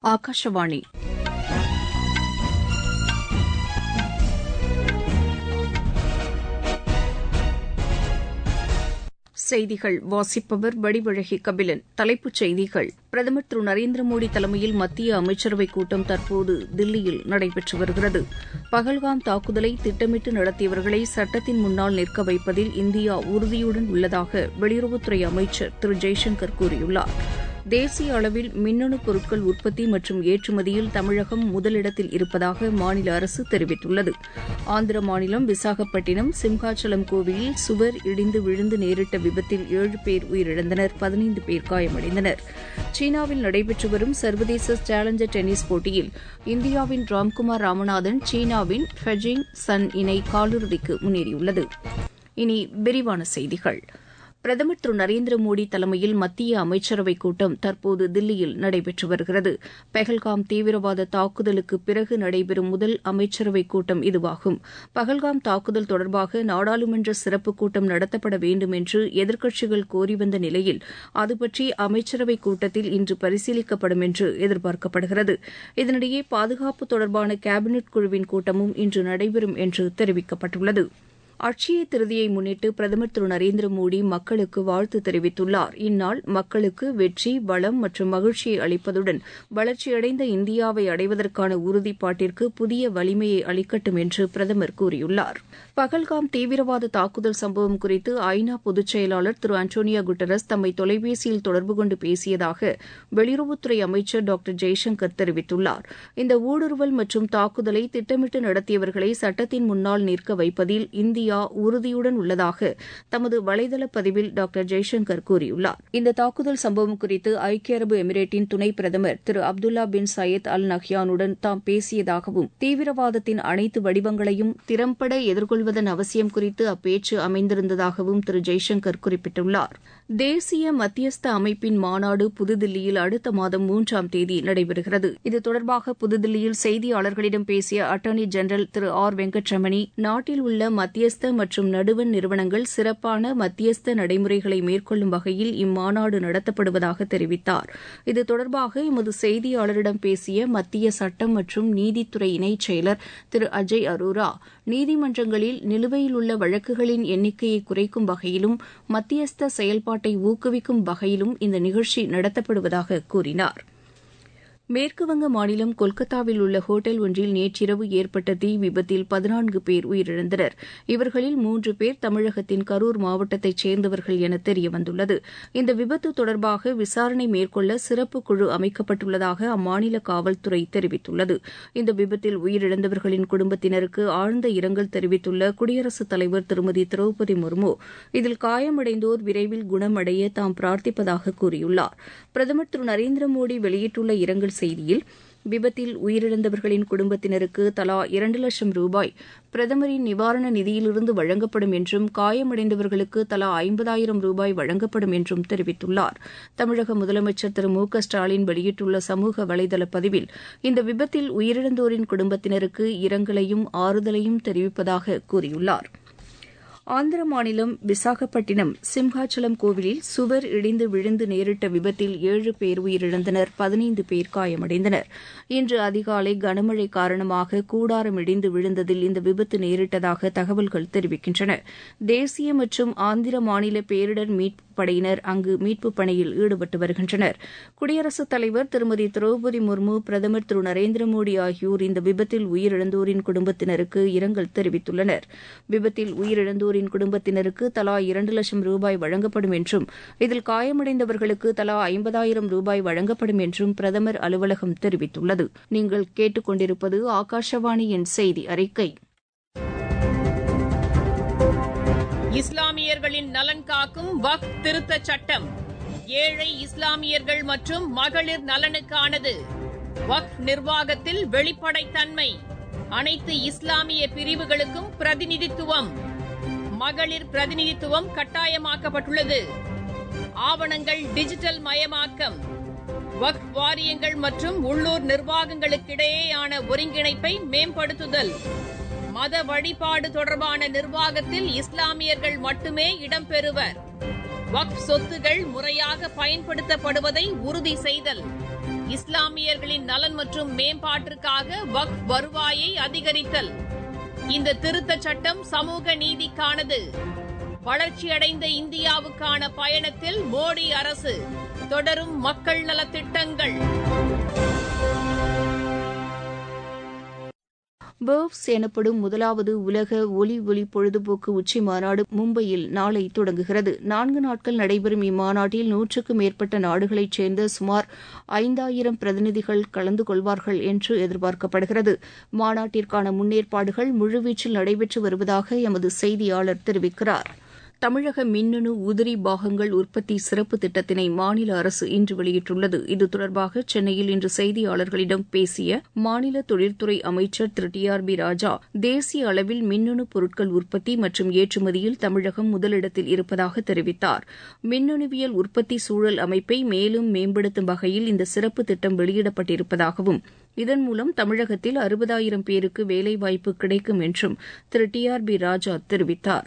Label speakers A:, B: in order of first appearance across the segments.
A: ஆகாஷவாணி செய்திகள் வாசிப்பவர் வடிவழகி கபிலன் தலைப்புச் செய்திகள் பிரதமர் திரு நரேந்திர மோடி தலைமையில் மத்திய அமைச்சரவைக் கூட்டம் தற்போது தில்லியில் நடைபெற்று வருகிறது பகல்காம் தாக்குதலை திட்டமிட்டு நடத்தியவர்களை சட்டத்தின் முன்னால் நிற்க வைப்பதில் இந்தியா உறுதியுடன் உள்ளதாக வெளியுறவுத்துறை அமைச்சர் திரு ஜெய்சங்கர் கூறியுள்ளார் தேசிய அளவில் மின்னணு பொருட்கள் உற்பத்தி மற்றும் ஏற்றுமதியில் தமிழகம் முதலிடத்தில் இருப்பதாக மாநில அரசு தெரிவித்துள்ளது ஆந்திர மாநிலம் விசாகப்பட்டினம் சிம்ஹாச்சலம் கோவிலில் சுவர் இடிந்து விழுந்து நேரிட்ட விபத்தில் ஏழு பேர் உயிரிழந்தனர் பதினைந்து பேர் காயமடைந்தனர் சீனாவில் நடைபெற்று வரும் சர்வதேச சேலஞ்சர் டென்னிஸ் போட்டியில் இந்தியாவின் ராம்குமார் ராமநாதன் சீனாவின் ஃபெஜிங் சன் இணை காலிறுதிக்கு முன்னேறியுள்ளது இனி விரிவான செய்திகள் பிரதமர் திரு நரேந்திர மோடி தலைமையில் மத்திய அமைச்சரவைக் கூட்டம் தற்போது தில்லியில் நடைபெற்று வருகிறது பஹல்காம் தீவிரவாத தாக்குதலுக்கு பிறகு நடைபெறும் முதல் அமைச்சரவைக் கூட்டம் இதுவாகும் பஹல்காம் தாக்குதல் தொடர்பாக நாடாளுமன்ற சிறப்புக் கூட்டம் நடத்தப்பட வேண்டும் என்று எதிர்க்கட்சிகள் கோரி வந்த நிலையில் அதுபற்றி அமைச்சரவைக் கூட்டத்தில் இன்று பரிசீலிக்கப்படும் என்று எதிர்பார்க்கப்படுகிறது இதனிடையே பாதுகாப்பு தொடர்பான கேபினெட் குழுவின் கூட்டமும் இன்று நடைபெறும் என்று தெரிவிக்கப்பட்டுள்ளது அட்சய திருதியை முன்னிட்டு பிரதமர் திரு நரேந்திர மோடி மக்களுக்கு வாழ்த்து தெரிவித்துள்ளார் இந்நாள் மக்களுக்கு வெற்றி வளம் மற்றும் மகிழ்ச்சியை அளிப்பதுடன் வளர்ச்சியடைந்த இந்தியாவை அடைவதற்கான உறுதிப்பாட்டிற்கு புதிய வலிமையை அளிக்கட்டும் என்று பிரதமர் கூறியுள்ளார் பகல்காம் தீவிரவாத தாக்குதல் சம்பவம் குறித்து ஐநா பொதுச் செயலாளர் திரு அன்டோனியா குட்டரஸ் தம்மை தொலைபேசியில் தொடர்பு கொண்டு பேசியதாக வெளியுறவுத்துறை அமைச்சர் டாக்டர் ஜெய்சங்கர் தெரிவித்துள்ளார் இந்த ஊடுருவல் மற்றும் தாக்குதலை திட்டமிட்டு நடத்தியவர்களை சட்டத்தின் முன்னால் நிற்க வைப்பதில் இந்தியா இந்தியா உறுதியுடன் உள்ளதாக தமது வலைதள பதிவில் டாக்டர் ஜெய்சங்கர் கூறியுள்ளார் இந்த தாக்குதல் சம்பவம் குறித்து ஐக்கிய அரபு எமிரேட்டின் துணை பிரதமர் திரு அப்துல்லா பின் சயத் அல் நஹ்யானுடன் தாம் பேசியதாகவும் தீவிரவாதத்தின் அனைத்து வடிவங்களையும் திறம்பட எதிர்கொள்வதன் அவசியம் குறித்து அப்பேச்சு அமைந்திருந்ததாகவும் திரு ஜெய்சங்கர் குறிப்பிட்டுள்ளார் தேசிய மத்தியஸ்த அமைப்பின் மாநாடு புதுதில்லியில் அடுத்த மாதம் மூன்றாம் தேதி நடைபெறுகிறது இது தொடர்பாக புதுதில்லியில் செய்தியாளர்களிடம் பேசிய attorney general Thiru R Venkataramani நாட்டில் உள்ள மத்தியஸ்த மற்றும் நடுவண் நிறுவனங்கள் சிறப்பான மத்தியஸ்த நடைமுறைகளை மேற்கொள்ளும் வகையில் இம்மாநாடு நடத்தப்படுவதாக தெரிவித்தார் இது தொடர்பாக எமது செய்தியாளரிடம் பேசிய மத்திய சட்டம் மற்றும் நீதித்துறை இணைச் செயலர் திரு அஜய் அரோரா நீதிமன்றங்களில் நிலுவையில் உள்ள வழக்குகளின் எண்ணிக்கையை குறைக்கும் வகையிலும் மத்தியஸ்த செயல்பாட்டை ஊக்குவிக்கும் வகையிலும் இந்த நிகழ்ச்சி நடத்தப்படுவதாக கூறினார் மேற்குவங்க மாநிலம் கொல்கத்தாவில் உள்ள ஹோட்டல் ஒன்றில் நேற்றிரவு ஏற்பட்ட தீ விபத்தில் பதினான்கு பேர் உயிரிழந்தனர் இவர்களில் மூன்று பேர் தமிழகத்தின் கரூர் மாவட்டத்தைச் சேர்ந்தவர்கள் என தெரியவந்துள்ளது இந்த விபத்து தொடர்பாக விசாரணை மேற்கொள்ள சிறப்பு குழு அமைக்கப்பட்டுள்ளதாக அம்மாநில காவல்துறை தெரிவித்துள்ளது இந்த விபத்தில் உயிரிழந்தவர்களின் குடும்பத்தினருக்கு ஆழ்ந்த இரங்கல் தெரிவித்துள்ள குடியரசுத் தலைவர் திருமதி திரௌபதி முர்மு இதில் காயமடைந்தோர் விரைவில் குணமடைய தாம் பிரார்த்திப்பதாக கூறியுள்ளார் பிரதமர் திரு நரேந்திர மோடி வெளியிட்டுள்ள இரங்கல் செய்தியில் விபத்தில் உயிரிழந்தவர்களின் குடும்பத்தினருக்கு தலா இரண்டு லட்சம் ரூபாய் பிரதமரின் நிவாரண நிதியிலிருந்து வழங்கப்படும் என்றும் காயமடைந்தவர்களுக்கு தலா ஐம்பதாயிரம் ரூபாய் வழங்கப்படும் என்றும் தெரிவித்துள்ளார் தமிழக முதலமைச்சர் திரு மு க ஸ்டாலின் வெளியிட்டுள்ள சமூக வலைதள பதிவில் இந்த விபத்தில் உயிரிழந்தோரின் குடும்பத்தினருக்கு இரங்கலையும் ஆறுதலையும் தெரிவிப்பதாக கூறியுள்ளார் ஆந்திர மாநிலம் விசாகப்பட்டினம் சிம்ஹாச்சலம் கோவிலில் சுவர் இடிந்து விழுந்து நேரிட்ட விபத்தில் ஏழு பேர் உயிரிழந்தனர் பதினைந்து பேர் காயமடைந்தனர் இன்று அதிகாலை கனமழை காரணமாக கூடாரம் இடிந்து விழுந்ததில் இந்த விபத்து நேரிட்டதாக தகவல்கள் தெரிவிக்கின்றன தேசிய மற்றும் ஆந்திர மாநில பேரிடர் மீட்பு படையினர் அங்கு மீட்புப் பணியில் ஈடுபட்டு வருகின்றனர் குடியரசுத் தலைவர் திருமதி திரௌபதி முர்மு பிரதமர் திரு நரேந்திர மோடி ஆகியோர் இந்த விபத்தில் உயிரிழந்தோரின் குடும்பத்தினருக்கு இரங்கல் தெரிவித்துள்ளனர் விபத்தில் உயிரிழந்தோரின் குடும்பத்தினருக்கு தலா இரண்டு லட்சம் ரூபாய் வழங்கப்படும் என்றும் இதில் காயமடைந்தவர்களுக்கு தலா ஐம்பதாயிரம் ரூபாய் வழங்கப்படும் என்றும் பிரதமர் அலுவலகம் தெரிவித்துள்ளது நீங்கள் கேட்டுக்கொண்டிருப்பது ஆகாஷவாணியின் செய்தி அறிக்கை
B: இஸ்லாமியர்களின் நலன் காக்கும் வக் திருத்த சட்டம் ஏழை இஸ்லாமியர்கள் மற்றும் மகளிர் நலனுக்கானது வக் நிர்வாகத்தில் வெளிப்படைத்தன்மை அனைத்து இஸ்லாமிய பிரிவுகளுக்கும் பிரதிநிதித்துவம் மகளிர் பிரதிநிதித்துவம் கட்டாயமாக்கப்பட்டுள்ளது ஆவணங்கள் டிஜிட்டல் மயமாக்கம் வக் வாரியங்கள் மற்றும் உள்ளூர் நிர்வாகங்களுக்கிடையேயான ஒருங்கிணைப்பை மேம்படுத்துதல் மத வழிபாடு தொடர்பான நிர்வாகத்தில் இஸ்லாமியர்கள் மட்டுமே இடம்பெறுவர் வக்ஃப் சொத்துகள் முறையாக பயன்படுத்தப்படுவதை உறுதி செய்தல் இஸ்லாமியர்களின் நலன் மற்றும் மேம்பாட்டிற்காக வக்ஃப் வருவாயை அதிகரித்தல் இந்த திருத்தச் சட்டம் சமூக நீதிக்கானது வளர்ச்சியடைந்த இந்தியாவுக்கான பயணத்தில் மோடி அரசு தொடரும் மக்கள் நலத்திட்டங்கள்
A: பேர்வ்ஸ் எனப்படும் முதலாவது உலக ஒலி ஒளி பொழுதுபோக்கு உச்சி மாநாடு மும்பையில் நாளை தொடங்குகிறது நான்கு நாட்கள் நடைபெறும் இம்மாநாட்டில் நூற்றுக்கும் மேற்பட்ட நாடுகளைச் சேர்ந்த சுமார் ஐந்தாயிரம் பிரதிநிதிகள் கலந்து கொள்வார்கள் என்று எதிர்பார்க்கப்படுகிறது மாநாட்டிற்கான முன்னேற்பாடுகள் முழுவீச்சில் நடைபெற்று வருவதாக எமது செய்தியாளர் தெரிவிக்கிறார் தமிழக மின்னணு உதிரி பாகங்கள் உற்பத்தி சிறப்பு திட்டத்தினை மாநில அரசு இன்று வெளியிட்டுள்ளது இது தொடர்பாக சென்னையில் இன்று செய்தியாளர்களிடம் பேசிய மாநில தொழில்துறை அமைச்சர் Thiru T R B Raja தேசிய அளவில் மின்னணு பொருட்கள் உற்பத்தி மற்றும் ஏற்றுமதியில் தமிழகம் முதலிடத்தில் இருப்பதாக தெரிவித்தார் மின்னணுவியல் உற்பத்தி சூழல் அமைப்பை மேலும் மேம்படுத்தும் வகையில் இந்த சிறப்பு திட்டம் வெளியிடப்பட்டிருப்பதாகவும் இதன் மூலம் தமிழகத்தில் அறுபதாயிரம் பேருக்கு வேலைவாய்ப்பு கிடைக்கும் என்றும் Thiru T R B Raja தெரிவித்தார்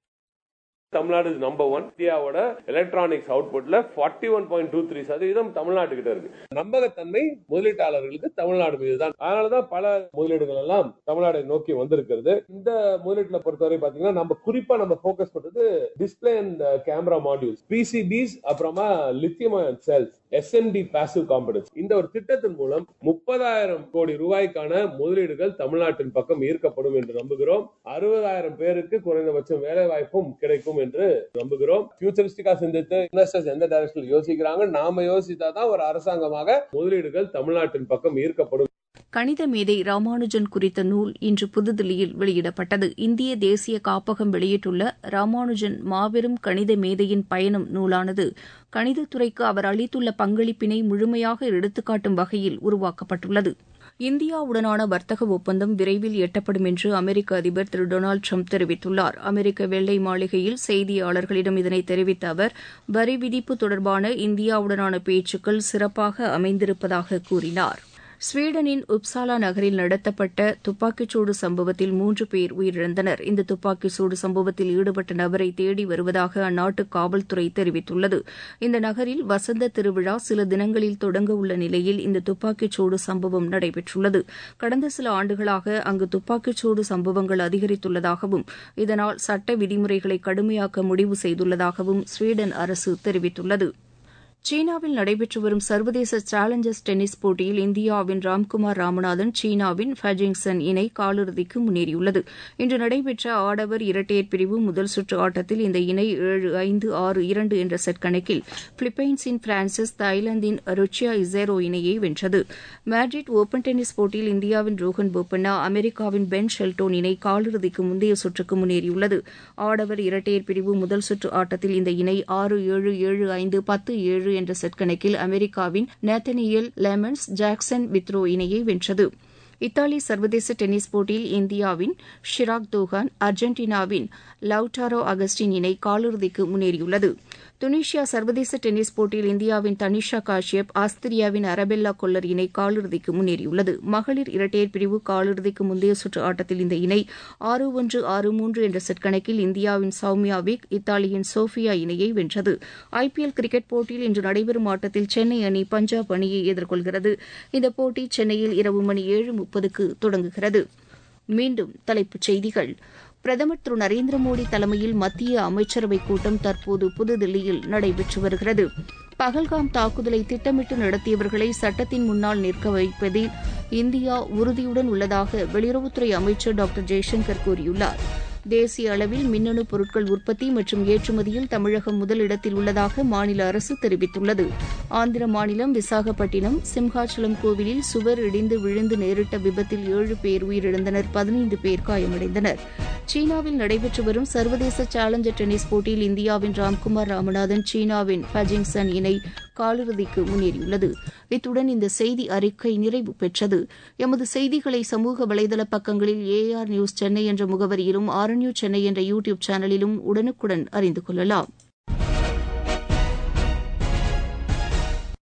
C: தமிழ்நாடு நம்பர் ஒன் இந்தியாவோட எலக்ட்ரானிக்ஸ் அவுட்புட்ல forty one point two three சதவீதம் தமிழ்நாட்டு கிட்ட இருக்கு நம்பகத்தன்மை முதலீட்டாளர்களுக்கு தமிழ்நாடு மீது தான் அதனாலதான் பல முதலீடுகள் எல்லாம் தமிழ்நாடை நோக்கி வந்திருக்கிறது இந்த முதலீட்டுல பொறுத்தவரை பாத்தீங்கன்னா நம்ம குறிப்பா நம்ம போக்கஸ் பண்றது display and camera modules PCBs அப்புறமா lithium cells SMD passive components இந்த ஒரு திட்டத்தின் மூலம் முப்பதாயிரம் கோடி ரூபாய்க்கான முதலீடுகள் தமிழ்நாட்டின் பக்கம் ஈர்க்கப்படும் என்று நம்புகிறோம் அறுபதாயிரம் பேருக்கு குறைந்தபட்சம் வேலை வாய்ப்பும் கிடைக்கும் என்று நம்புகிறோம் பியூச்சரிஸ்டிக்கா சிந்தித்து இன்வெஸ்டர்ஸ் எந்த டைரக்ஷன்ல யோசிக்கிறாங்க நாம யோசித்தாதான் ஒரு அரசாங்கமாக முதலீடுகள் தமிழ்நாட்டின் பக்கம் ஈர்க்கப்படும்
A: கணித மேதை ராமானுஜன் குறித்த நூல் இன்று புதுதில்லியில் வெளியிடப்பட்டது இந்திய தேசிய காப்பகம் வெளியிட்டுள்ள ராமானுஜன் மாபெரும் கணித மேதையின் பயணம் நூலானது கணிதத்துறைக்கு அவர் அளித்துள்ள பங்களிப்பினை முழுமையாக எடுத்துக்காட்டும் வகையில் உருவாக்கப்பட்டுள்ளது இந்தியாவுடனான வர்த்தக ஒப்பந்தம் விரைவில் எட்டப்படும் என்று அமெரிக்க அதிபர் திரு டொனால்டு ட்ரம்ப் தெரிவித்துள்ளார் அமெரிக்க வெள்ளை மாளிகையில் செய்தியாளர்களிடம் இதனை தெரிவித்த அவர் வரி விதிப்பு தொடர்பான இந்தியாவுடனான பேச்சுக்கள் சிறப்பாக அமைந்திருப்பதாக கூறினார் ஸ்வீடனின் உப்சாலா நகரில் நடத்தப்பட்ட துப்பாக்கிச்சூடு சம்பவத்தில் மூன்று பேர் உயிரிழந்தனர் இந்த துப்பாக்கிச்சூடு சம்பவத்தில் ஈடுபட்ட நபரை தேடி வருவதாக அந்நாட்டு காவல்துறை தெரிவித்துள்ளது இந்த நகரில் வசந்த திருவிழா சில தினங்களில் தொடங்க உள்ள நிலையில் இந்த துப்பாக்கிச்சூடு சம்பவம் நடைபெற்றுள்ளது கடந்த சில ஆண்டுகளாக அங்கு துப்பாக்கிச்சூடு சம்பவங்கள் அதிகரித்துள்ளதாகவும் இதனால் சட்ட விதிமுறைகளை கடுமையாக்க முடிவு செய்துள்ளதாகவும் ஸ்வீடன் அரசு தெரிவித்துள்ளது சீனாவில் நடைபெற்று வரும் சர்வதேச சேலஞ்சர்ஸ் டென்னிஸ் போட்டியில் இந்தியாவின் ராம்குமார் ராமநாதன் சீனாவின் ஃபஜிங்சன் இணை காலிறுதிக்கு முன்னேறியுள்ளது இன்று நடைபெற்ற ஆடவர் இரட்டையர் பிரிவு முதல் சுற்று ஆட்டத்தில் இந்த இணை ஏழு ஐந்து ஆறு இரண்டு என்ற செட் கணக்கில் பிலிப்பைன்ஸின் பிரான்சிஸ் தாய்லாந்தின் ருச்சியா இசேரோ இணையை வென்றது மேட்ரிட் ஓபன் டென்னிஸ் போட்டியில் இந்தியாவின் ரோஹன் போப்பண்ணா அமெரிக்காவின் பென் ஷெல்டோன் இணை காலிறுதிக்கு முந்தைய சுற்றுக்கு முன்னேறியுள்ளது ஆடவர் இரட்டையர் பிரிவு முதல் சுற்று ஆட்டத்தில் இந்த இணை ஆறு ஏழு ஏழு ஐந்து பத்து ஏழு என்ற செட் கணக்கில் அமெரிக்காவின் நேத்தனியல் லெமன்ஸ் ஜாக்சன் வித்ரோ இணையை வென்றது இத்தாலி சர்வதேச டென்னிஸ் போட்டியில் இந்தியாவின் ஷிராக் தோகான் அர்ஜென்டினாவின் லவ்டாரோ அகஸ்டின் இணை காலிறுதிக்கு முன்னேறியுள்ளது துனிஷியா சர்வதேச டென்னிஸ் போட்டியில் இந்தியாவின் தனிஷா காஷ்யப் ஆஸ்திரியாவின் அரபெல்லா கொல்லர் இணை காலிறுதிக்கு முன்னேறியுள்ளது மகளிர் இரட்டையர் பிரிவு காலிறுதிக்கு முந்தைய சுற்று ஆட்டத்தில் இந்த இணை ஆறு ஒன்று ஆறு மூன்று என்ற செட் கணக்கில் இந்தியாவின் சௌமியா விக் இத்தாலியின் சோஃபியா இணையை வென்றது ஐபிஎல் கிரிக்கெட் போட்டியில் இன்று நடைபெறும் ஆட்டத்தில் சென்னை அணி பஞ்சாப் அணியை எதிர்கொள்கிறது இந்த போட்டி சென்னையில் இரவு மணி ஏழு முப்பதுக்கு தொடங்குகிறது மீண்டும் தலைப்புச் செய்திகள் பிரதமர் திரு நரேந்திர மோடி தலைமையில் மத்திய அமைச்சரவைக் கூட்டம் தற்போது புதுதில்லியில் நடைபெற்று வருகிறது பகல்காம் தாக்குதலை திட்டமிட்டு நடத்தியவர்களை சட்டத்தின் முன்னால் நிற்க வைப்பதில் இந்தியா உறுதியுடன் உள்ளதாக வெளியுறவுத்துறை அமைச்சர் டாக்டர் ஜெய்சங்கர் கூறியுள்ளார் தேசிய அளவில் மின்னணு பொருட்கள் உற்பத்தி மற்றும் ஏற்றுமதியில் தமிழகம் முதலிடத்தில் உள்ளதாக மாநில அரசு தெரிவித்துள்ளது ஆந்திர மாநிலம் விசாகப்பட்டினம் சிம்ஹாச்சலம் கோவிலில் சுவர் இடிந்து விழுந்து நேரிட்ட விபத்தில் ஏழு பேர் உயிரிழந்தனர் பதினைந்து பேர் காயமடைந்தனர் சீனாவில் நடைபெற்று வரும் சர்வதேச சேலஞ்சர் டென்னிஸ் போட்டியில் இந்தியாவின் ராம்குமார் ராமநாதன் சீனாவின் ஃபஜிங்சன் இணை காலிறுதிக்கு முன்னேறியுள்ளது இத்துடன் இந்த செய்தி அறிக்கை நிறைவு பெற்றது எமது செய்திகளை சமூக வலைதள பக்கங்களில் ஏஆர் நியூஸ் சென்னை என்ற முகவரியிலும் ஆர் நியூஸ் சென்னை என்ற யூ டியூப் சேனலிலும் உடனுக்குடன் அறிந்து கொள்ளலாம்